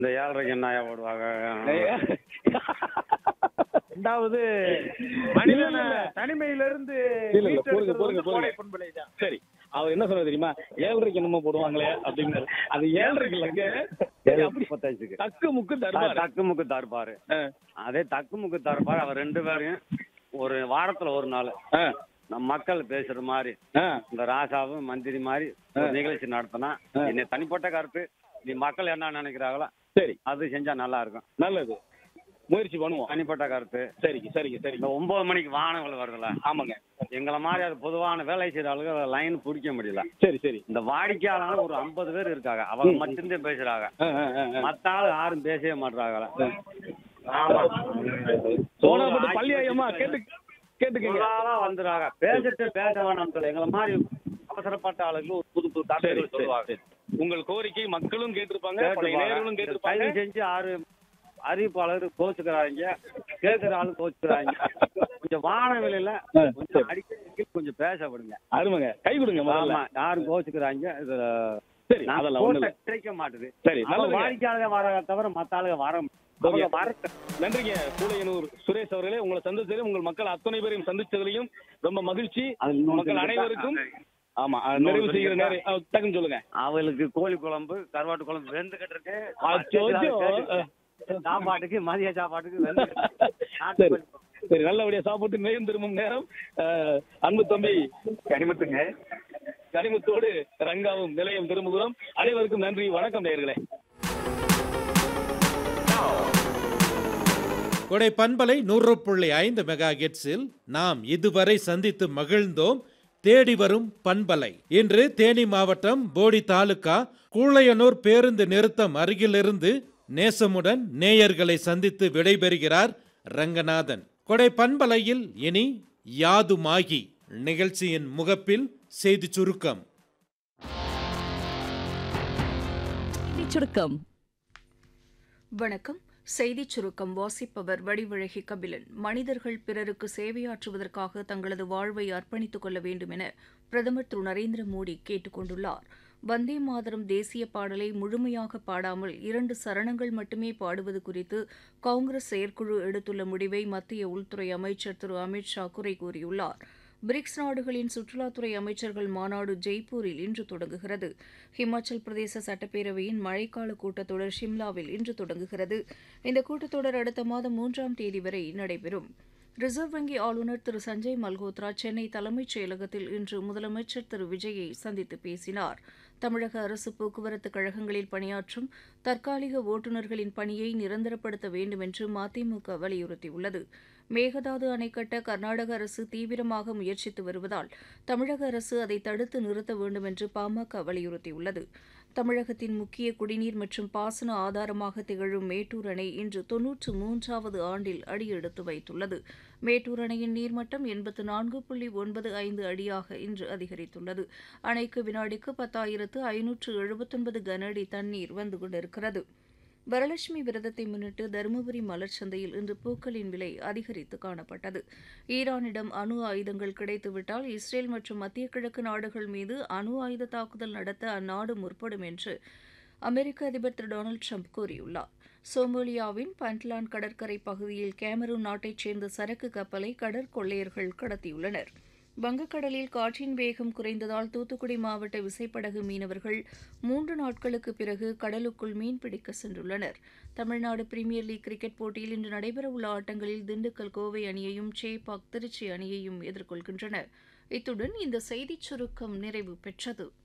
இந்த ஏழரைக்கு என்னையா போடுவாங்க ரெண்டாவது மனிதன இல்ல, இல்ல. தனிமையிலிருந்து இல்ல, இல்ல, போடுங்க, மீட்டெடுக்கிறது போடுங்க, வந்து போடுங்க. கோடை பண்பலை தான் சரி அவர் என்ன சொல்றது தெரியுமா ஏழரைக்கு என்னமோ போடுவாங்களே அப்படின்னாரு அது ஏழரைக்கு இல்லைங்க சரி, அப்படி முப்பத்தஞ்சுக்கு தக்கு முக்கு தர்பார் தக்கு முக்கு தருப்பாரு ஆ, அதே தக்கு முக்கு தருப்பாரு அவர் ரெண்டு பேரையும் ஒரு வாரத்துல ஒரு நாள் ஆ, நம்ம மக்கள் பேசுற மாதிரி ஆ. இந்த ராசாவும் மந்திரி மாதிரி ஒரு நிகழ்ச்சி நடத்தினா என்னை தனிப்பட்ட கருத்து நீ மக்கள் என்ன நினைக்கிறாங்களோ சரி அது செஞ்சா நல்லா இருக்கும் நல்லது முயற்சி பண்ணுவோம் தனிப்பட்ட கருத்து சரிங்க சரிங்க இந்த சரிங்க ஒன்பது மணிக்கு வாகனங்கள் வருதுல்ல ஆமாங்க எங்களை மாதிரி அது பொதுவான வேலை செய்யற ஆளுங்க லைன் பிடிக்க முடியல சரி சரி இந்த வாடிக்கையாளர் ஒரு ஐம்பது பேர் இருக்காங்க அவங்க மட்டும்தான் பேசுறாங்க ஆ, ஆ, ஆ, ஆ. மத்த ஆள் யாரும் பேசவே மாட்டாங்க சோனாபட்டு பள்ளியாயம்மா கேட்டு கேட்டுக்கங்க வந்துடுறாங்க பேசிட்டு பேச வேணாம் சொல்லி எங்களை மாதிரி அவசரப்பட்ட ஆளுக்கு ஒரு புது புது சரி தகவல் சரி சொல்லுவாங்க சரி. உங்கள் கோரிக்கை மக்களும் கேட்டிருப்பாங்க பழைய கேட்டுப்பாங்க. நேயர்களும் கேட்டிருப்பாங்க தயவு செஞ்சு ஆறு அறிவிப்பாளர் கோச்சுக்கிறாங்க கேட்கிற ஆளு கோச்சுக்கிறாங்க கொஞ்சம் வானவிலையில ஆ, கொஞ்சம் சரி. அடிக்கடி கொஞ்சம் பேச விடுங்க அருமைங்க கை கொடுங்க முதல்ல ஆமா யாரும் கோச்சுக்கிறாங்க இது சரி நான் அதெல்லாம் ஒண்ணு போட்ட இல்ல கிடைக்க மாட்டுது சரி அவன் நல்லதுங்க வாடிக்கையாளர் வர தவிர மத்த ஆளுங்க வர அவங்க வரட்ட நன்றிங்க சூளையனூர் சுரேஷ் அவர்களே உங்களை சந்திச்சதிலும் உங்கள் மக்கள் அத்தனை பேரையும் சந்திச்சதிலையும் ரொம்ப மகிழ்ச்சி அது இன்னொரு மக்கள் சொல்லி அனைவருக்கும் தான். ஆமா அஹ், நிறைவு செய்கிற நேரம் அஹ், டக்குன்னு சொல்லுங்க அவளுக்கு கோழி குழம்பு கருவாட்டு குழம்பு வெந்துகிட்டு இருக்கு அச்சோ, அச்சோ. சாப்பாட்டுக்கு மதிய சாப்பாட்டுக்கு வெந்துகிட்டு சரி இருக்கு. சரி நல்லபடியா சாப்பிட்டு நேரம் திரும்பும் நேரம் அஹ், அன்பு தம்பி கனிமுத்துங்க கனிமுத்தோடு ரங்காவும் நிலையம் திரும்புகிறோம் அனைவருக்கும் நன்றி வணக்கம் நேயர்களே கொடை பண்பலை நூறு புள்ளி ஐந்து மெகா ஹெட்ஸில் நாம் இதுவரை சந்தித்து மகிழ்ந்தோம் தேடி வரும் பண்பலை இன்று தேனி மாவட்டம் போடி தாலுகா கூழையனூர் பேருந்து நிறுத்தம் அருகிலிருந்து நேசமுடன் நேயர்களை சந்தித்து விடைபெறுகிறார் ரங்கநாதன் கொடை பண்பலையில் இனி யாதுமாகி நிகழ்ச்சியின் முகப்பில் செய்தி சுருக்கம் செய்திச் சுருக்கம் வணக்கம் செய்திச் சுருக்கம் வாசிப்பவர் வடிவழகி கபிலன் மனிதர்கள் பிறருக்கு சேவையாற்றுவதற்காக தங்களது வாழ்வை அர்ப்பணித்துக் கொள்ள வேண்டும் என பிரதமர் திரு நரேந்திர மோடி கேட்டுக் கொண்டுள்ளார் வந்தே மாதரம் தேசிய பாடலை முழுமையாக பாடாமல் இரண்டு சரணங்கள் மட்டுமே பாடுவது குறித்து காங்கிரஸ் செயற்குழு எடுத்துள்ள முடிவை மத்திய உள்துறை அமைச்சர் திரு அமித் ஷா குறை கூறியுள்ளார் பிரிக்ஸ் நாடுகளின் சுற்றுலாத்துறை அமைச்சர்கள் மாநாடு ஜெய்ப்பூரில் இன்று தொடங்குகிறது ஹிமாச்சல் பிரதேச சட்டப்பேரவையின் மழைக்கால கூட்டத்தொடர் ஷிம்லாவில் இன்று தொடங்குகிறது இந்த கூட்டத்தொடர் அடுத்த மாதம் மூன்றாம் தேதி வரை நடைபெறும் ரிசர்வ் வங்கி ஆளுநர் திரு சஞ்சய் மல்ஹோத்ரா சென்னை தலைமைச் செயலகத்தில் இன்று முதலமைச்சர் திரு விஜயை சந்தித்து பேசினார் தமிழக அரசு போக்குவரத்து கழகங்களில் பணியாற்றும் தற்காலிக ஓட்டுநர்களின் பணியை நிரந்தரப்படுத்த வேண்டும் என்று மதிமுக வலியுறுத்தியுள்ளது மேகதாது அணை கட்ட கர்நாடக அரசு தீவிரமாக முயற்சித்து வருவதால் தமிழக அரசு அதை தடுத்து நிறுத்த வேண்டும் என்று பாமக வலியுறுத்தியுள்ளது தமிழகத்தின் முக்கிய குடிநீர் மற்றும் பாசன ஆதாரமாக திகழும் மேட்டூர் அணை இன்று தொன்னூற்று மூன்றாவது ஆண்டில் அடியெடுத்து வைத்துள்ளது மேட்டூர் அணையின் நீர்மட்டம் எண்பத்து நான்கு புள்ளி ஒன்பது ஐந்து அடியாக இன்று அதிகரித்துள்ளது அணைக்கு வினாடிக்கு பத்தாயிரத்து ஐநூற்று எழுபத்தொன்பது கன அடி தண்ணீர் வந்து கொண்டிருக்கிறது வரலட்சுமி விரதத்தை முன்னிட்டு தருமபுரி மலர் சந்தையில் இன்று பூக்களின் விலை அதிகரித்து காணப்பட்டது ஈரானிடம் அணு ஆயுதங்கள் கிடைத்துவிட்டால் இஸ்ரேல் மற்றும் மத்திய கிழக்கு நாடுகள் மீது அணு ஆயுத தாக்குதல் நடத்த அந்நாடு முற்படும் என்று அமெரிக்க அதிபர் திரு டொனால்டு ட்ரம்ப் கூறியுள்ளார் சோமாலியாவின் பண்ட்லான் கடற்கரை பகுதியில் கேமரூன் நாட்டைச் சேர்ந்த சரக்கு கப்பலை கடற்கொள்ளையர்கள் கடத்தியுள்ளனர் வங்கக்கடலில் காற்றின் வேகம் குறைந்ததால் தூத்துக்குடி மாவட்ட விசைப்படகு மீனவர்கள் மூன்று நாட்களுக்கு பிறகு கடலுக்குள் மீன்பிடிக்க சென்றுள்ளனர் தமிழ்நாடு பிரீமியர் லீக் கிரிக்கெட் போட்டியில் இன்று நடைபெறவுள்ள ஆட்டங்களில் திண்டுக்கல் கோவை அணியையும் சேப்பாக் திருச்சி அணியையும் எதிர்கொள்கின்றன இத்துடன் இந்த செய்திச் சுருக்கம் நிறைவு பெற்றது